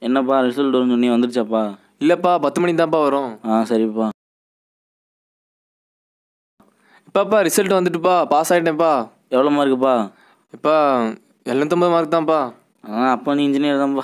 என்னப்பா ரிசல்ட் வரும்னு சொன்னி வந்துருச்சாப்பா இல்லைப்பா பத்து மணிக்கு தான்ப்பா வரும் ஆ சரிப்பா இப்பாப்பா ரிசல்ட் வந்துட்டுப்பா பாஸ் ஆகிட்டேன்ப்பா எவ்வளோ மார்க்குப்பா இப்போ எழுநூத்தம்பது மார்க் தான்ப்பா ஆ அப்போ நீ இன்ஜினியர் தான்ப்பா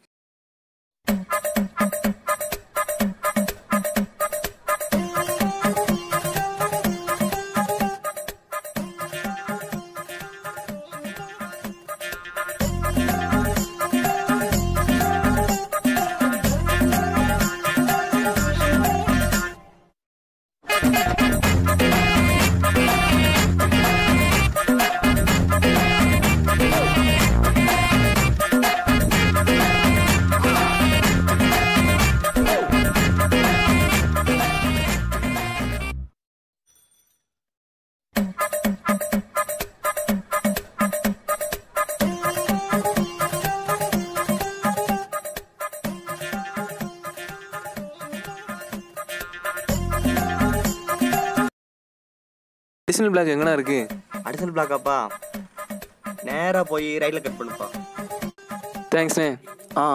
அடிஷனல் பிளாக் எங்கண்ணா இருக்கு அடிஷனல் பிளாக்காப்பா நேராக போய் ரைட்டில் கட் பண்ணுப்பா தேங்க்ஸ்ண்ணே ஆ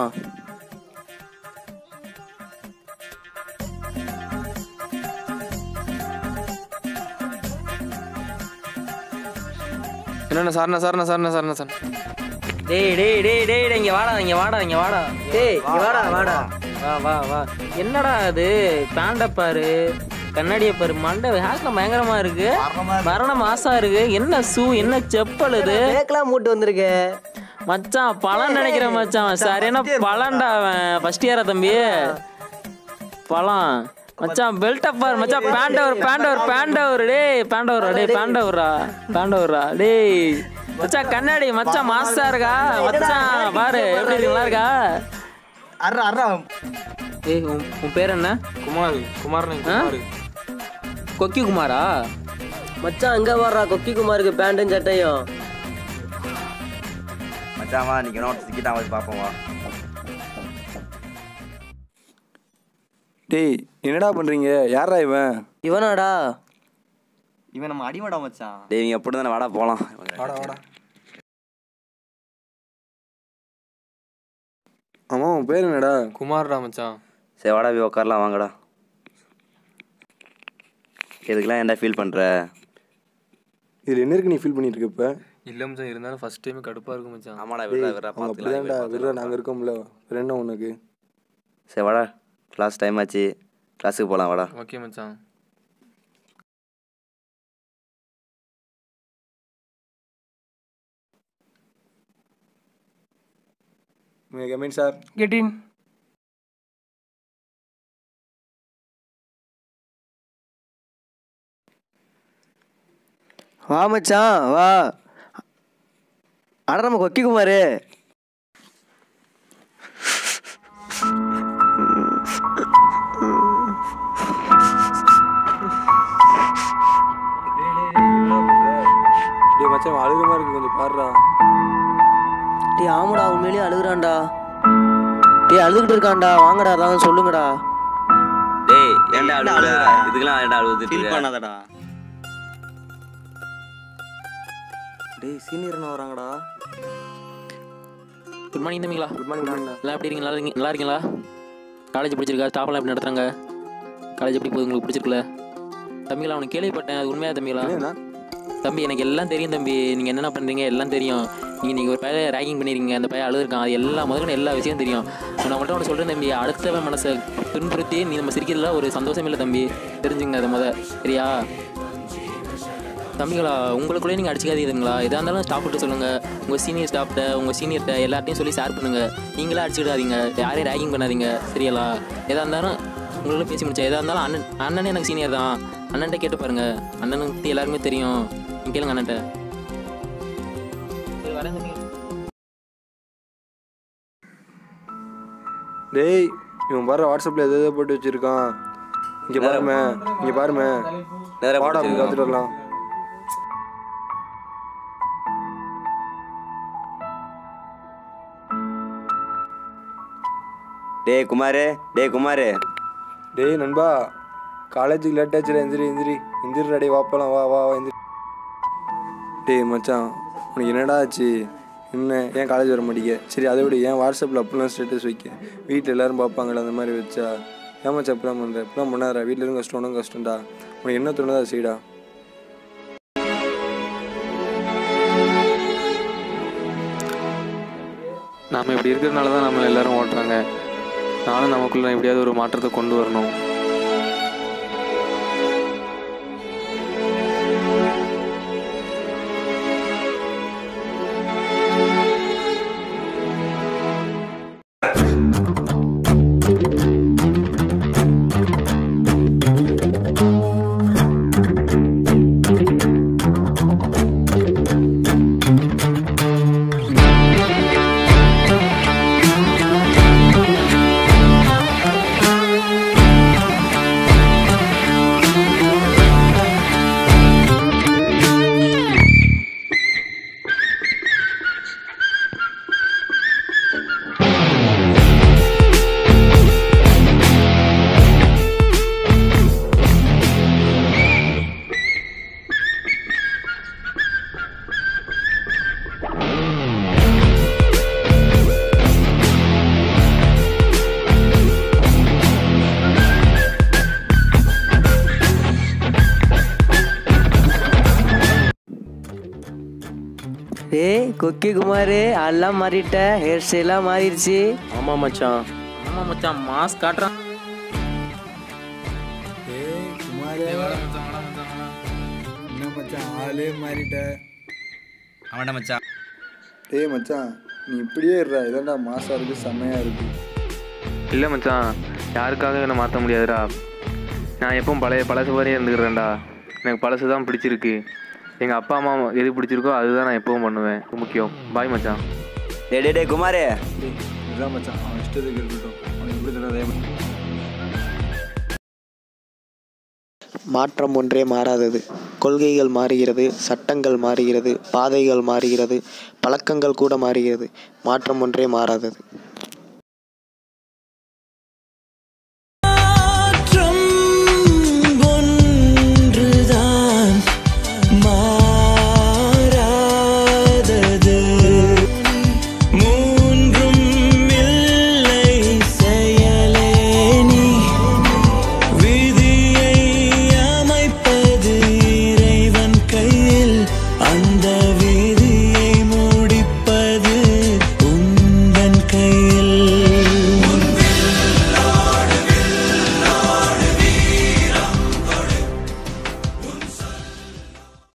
என்னண்ணா சார்ண்ணா சார்ண்ணா சார்ண்ணா சார்ண்ணா சார் டேய் டேய் டேய் டேய் டேய், இங்க வாடா இங்க வாடா இங்க வாடா டேய் இங்க வாடா வாடா வா வா வா என்னடா அது பேண்ட பாரு கண்ணாடியை பாரு மண்டை ஹேர்ல பயங்கரமா இருக்கு மரண மாசா இருக்கு என்ன ஷூ என்ன செப்பல் இது பேக்கெல்லாம் மூட்டு வந்திருக்கு மச்சான் பழம் நினைக்கிறேன் மச்சான் சரியான பழம்டா அவன் ஃபர்ஸ்ட் இயரா தம்பி பழம் மச்சான் பெல்ட்ட பாரு மச்சான் பேண்டவர் பேண்டவர் பேண்டவர் டேய் பேண்டவர் டேய் பேண்டவரா பேண்டவரா டேய் மச்சான் கண்ணாடி மச்சான் மாசா இருக்கா மச்சான் பாரு எப்படி இருக்கு நல்லா இருக்கா அர்றா அர்றா ஏய் உன் உன் பேர் என்ன குமார் குமார்ண்ணே ஆ? குமார் கொக்கி குமாரா மச்சான் அங்க வர்றா கொக்கி குமாருக்கு பேண்ட்டும் சட்டையும் மச்சான் வா நீங்க நோட் சிக்கிட்டா வந்து பார்ப்போம் வா டேய் என்னடா பண்ணுறீங்க யாரா இவன் இவனாடா இவன் நம்ம அடிமடா மச்சான் டேய் நீ எப்படி தானே வாடா போகலாம் வாடா வாடா ஆமாம் உன் பேர் என்னடா குமார்டா மச்சான் சரி வாடா போய் உட்காரலாம் வாங்கடா இதுக்கெல்லாம் ஏன்டா ஃபீல் பண்ணுற இதில் என்ன இருக்கு நீ ஃபீல் பண்ணிட்டு இருக்க இப்போ இல்லை மச்சான் இருந்தாலும் ஃபர்ஸ்ட் டைம் கடுப்பாக இருக்கும் மச்சான் ஆமாடா விடுறா விடுறா அவங்க அப்படிதான்டா விடுறா நாங்கள் இருக்கோம்ல வேற என்ன உனக்கு சரி வாடா கிளாஸ் டைம் ஆச்சு கிளாஸுக்கு போகலாம் வாடா ஓகே மச்சான் கமெண்ட் சார் கெட்டின் வா மச்சான் வா அட நம்ம கொக்கி குமாரு டேய் மச்சான் அழுகிற மாதிரி இருக்கு கொஞ்சம் பாடுறா டேய் ஆமாடா உண்மையிலேயே அழுகுறான்டா டேய் அழுதுகிட்டு இருக்கான்டா வாங்கடா அதான் சொல்லுங்கடா டேய் ஏன்டா அழுகுற இதுக்கெல்லாம் ஏன்டா அழுகுது ஃபீல் பண்ணாதடா டேய் சீனியர் என்ன வராங்கடா குட் மார்னிங் தம்பிங்களா குட் மார்னிங் குட் எல்லாம் எப்படி இருக்கீங்க நல்லா இருக்கீங்க நல்லா இருக்கீங்களா காலேஜ் பிடிச்சிருக்கா ஸ்டாஃப்லாம் எப்படி நடத்துறாங்க காலேஜ் எப்படி போகுது உங்களுக்கு பிடிச்சிருக்குல்ல தம்பிங்களா அவனுக்கு கேள்விப்பட்டேன் அது உண்மையா தம்பிங்களா என்ன தம்பி எனக்கு எல்லாம் தெரியும் தம்பி நீங்கள் என்னென்ன பண்ணுறீங்க எல்லாம் தெரியும் நீங்கள் நீங்கள் ஒரு பையன் ரேகிங் பண்ணிருக்கீங்க அந்த பையன் அழுதுருக்கான் அது எல்லா முதல்ல எல்லா விஷயம் தெரியும் நான் மட்டும் ஒன்று சொல்கிறேன் தம்பி அடுத்தவன் மனசை துன்புறுத்தி நீ நம்ம சிரிக்கிறதுல ஒரு சந்தோஷம் இல்லை தம்பி தெரிஞ்சுங்க அதை முத சரியா தம்பிங்களா உங்களுக்குள்ளே நீங்கள் அடிச்சுக்காதீங்களா எதாக இருந்தாலும் ஸ்டாஃப் கிட்ட சொல்லுங்கள் உங்கள் சீனியர் ஸ்டாஃப்ட்ட உங்கள் சீனியர்கிட்ட எல்லார்ட்டையும் சொல்லி ஷேர் பண்ணுங்கள் நீங்களே அடிச்சுக்கிடாதீங்க யாரையும் ரேகிங் பண்ணாதீங்க சரியாலா எதாக இருந்தாலும் உங்களோட பேசி முடிச்சா எதாக இருந்தாலும் அண்ணன் அண்ணனே எனக்கு சீனியர் தான் அண்ணன்ட்ட கேட்டு பாருங்க அண்ணனுக்கு பத்தி எல்லாருமே தெரியும் நீங்க கேளுங்க அண்ணன்ட்ட சரி வரேன் தம்பி டேய் இவன் பாரு வாட்ஸ்அப்பில் எது எதோ போட்டு வச்சிருக்கான் இங்கே பாருமே இங்கே பாருமே நேரா வாடா போய் பார்த்துட்டு வரலாம் டேய் குமாரு டேய் குமாரு டேய் நண்பா காலேஜுக்கு லேட் ஆச்சுடா எந்திரி எந்திரி எந்திரிடா டேய் வாப்பலாம் வா வா வா எந்திரி டேய் மச்சான் உனக்கு என்னடா ஆச்சு என்ன ஏன் காலேஜ் வர மாட்டேங்க சரி அதை விட ஏன் வாட்ஸ்அப்பில் அப்படிலாம் ஸ்டேட்டஸ் வைக்க வீட்டில் எல்லாரும் பார்ப்பாங்களே அந்த மாதிரி வச்சா ஏமாச்சா இப்படிலாம் பண்ணுற இப்படிலாம் பண்ணாதா வீட்டில் இருந்து கஷ்டம் உனக்கு கஷ்டம்டா உனக்கு என்ன தோணுதோ அதை செய்டா நாம இப்படி இருக்கிறதுனால தான் நம்மளை எல்லாரும் ஓட்டுறாங்க நானும் நமக்குள்ள எப்படியாவது ஒரு மாற்றத்தை கொண்டு வரணும் டேய் கொக்கி குமார் எல்லாம் மாறிட்ட ஹேர் ஸ்டைலாக மாறிடுச்சு ஆமாம் மச்சான் ஆமா மச்சான் மாஸ் காட்டுறான் டேய் மச்சான் நீ இப்படியே இருடா இதான்டா மாசா இருக்கு செம்மையாக இருக்கு இல்லை மச்சான் யாருக்காக என்னை மாற்ற முடியாதுடா நான் எப்பவும் பழைய பழசு மாதிரியே இருந்துக்கிறேன்டா எனக்கு பழசு தான் பிடிச்சிருக்கு எங்கள் அப்பா அம்மா எது பிடிச்சிருக்கோ அதுதான் நான் எப்பவும் பண்ணுவேன் இது முக்கியம் பாய் மச்சான் டே டே டே குமாரே டேய் இதுதான் மச்சான் அவன் இஷ்டத்துக்கு இருக்கட்டும் அவன் எப்படி தர மாற்றம் ஒன்றே மாறாதது கொள்கைகள் மாறுகிறது சட்டங்கள் மாறுகிறது பாதைகள் மாறுகிறது பழக்கங்கள் கூட மாறுகிறது மாற்றம் ஒன்றே மாறாதது